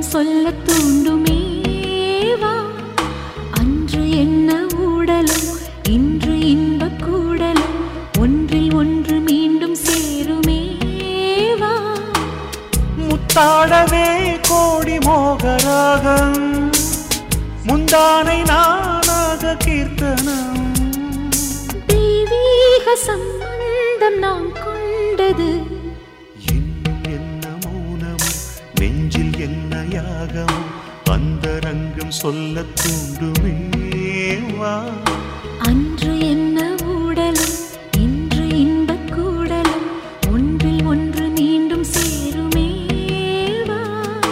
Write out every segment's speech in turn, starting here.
சொல்ல தூண்டுமே வா அன்று என்ன ஊடலும் இன்று இன்ப கூடலும் ஒன்றில் ஒன்று மீண்டும் சேருமே வா முத்தாடவே கோடி மோகராகம் முந்தானை நானாக கீர்த்தனம் தெய்வீக சம்பந்தம் நாம் கொண்டது இன்னும் என்ன மௌனமோ நெஞ்சில் என்ன யாகமோ அந்த ரங்கம் சொல்ல தூண்டுமே வா அன்று என்ன ஊடலும் இன்று இன்ப கூடலும் ஒன்றில் ஒன்று மீண்டும் சேருமே வா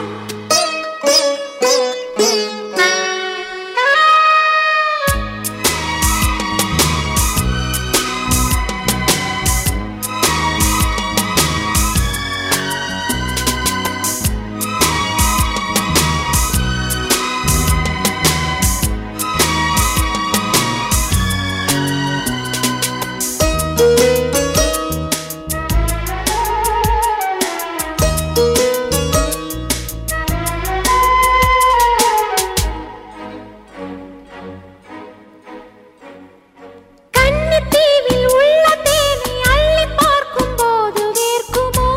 கன்னித்தீவில் உள்ள தேனை அள்ளி பார்க்கும் போது வேர்க்குமோ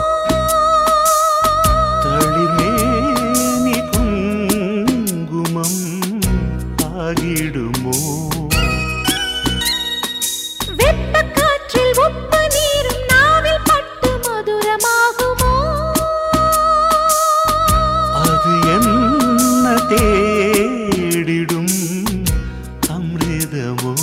தளிர்மேனி குங்குமம் ஆகிடுமோ வெப்ப காற்றில் உப்பு நீரும் நாவில் பட்டு மதுரமாகுமோ அது என்ன தேடிடும் அமிர்தமோ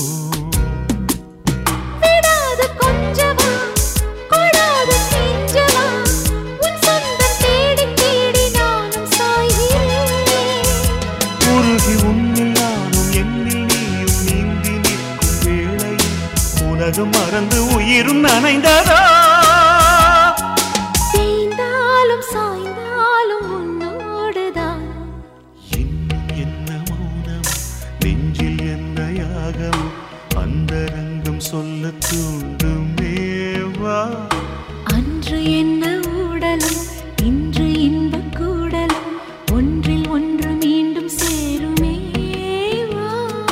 விடாது கொஞ்சமா கொடாது கெஞ்சமா உன் சொந்தம் தேடி தேடி நானும் சாய்கிறேன் உருகி உன்னில் நானும் என்னில் நீயும் நீந்தி நிற்கும் வேளையில் உலகம் மறந்து உயிரும் நனைந்ததா தேய்ந்தாலும் சாய்ந்தாலும் உன்னோடுதான் இன்னும் என்ன மௌனம் நெஞ்சில் என்ன யாகம் அந்த ரங்கம் சொல்ல தூண்டுமே வா அன்று என்ன ஊடலும் இன்று இன்ப கூடலும் ஒன்றில் ஒன்று மீண்டும் சேருமே வா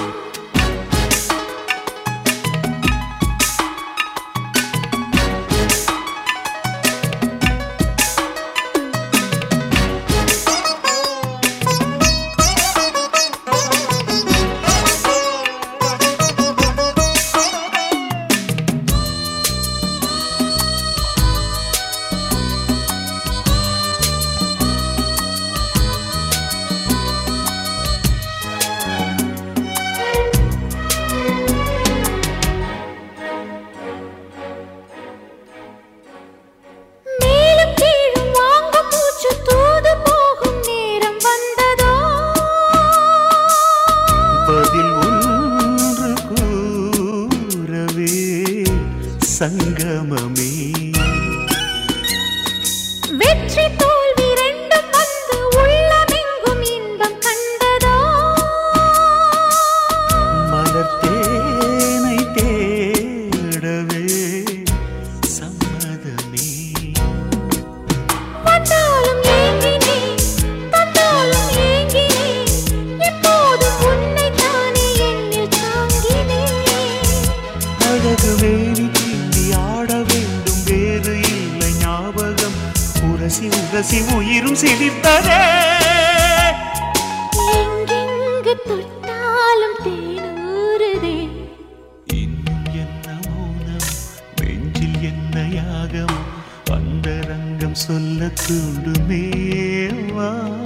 மேலும் கீழும் வாங்கும் மூச்சு தூது போகும் நேரம் வந்ததோ பதில் ஒன்று கூறவே சங்கமமே வெற்றி தோல்வி ரெண்டும் வந்து உள்ளமெங்கும் இன்பம் கண்டதோ மலர் தேனை தேடவே சம்மதமே வந்தாலும் ஏங்கினேன் தந்தாலும் ஏங்கினேன் எப்போதும் உன்னை தானே என்னில் தாங்கினேன் அழகு வேணி கிள்ளி ஆட வேண்டும் வேறு இல்லை ஞாபகம் உரசி உரசி உயிரும் சிரித்ததே எங்கெங்கு தொட்டாலும் தேனூறுதே இன்னும் என்ன மௌனம் நெஞ்சில் என்ன யாகம் அந்த ரங்கம் சொல்ல தூண்டுமே வா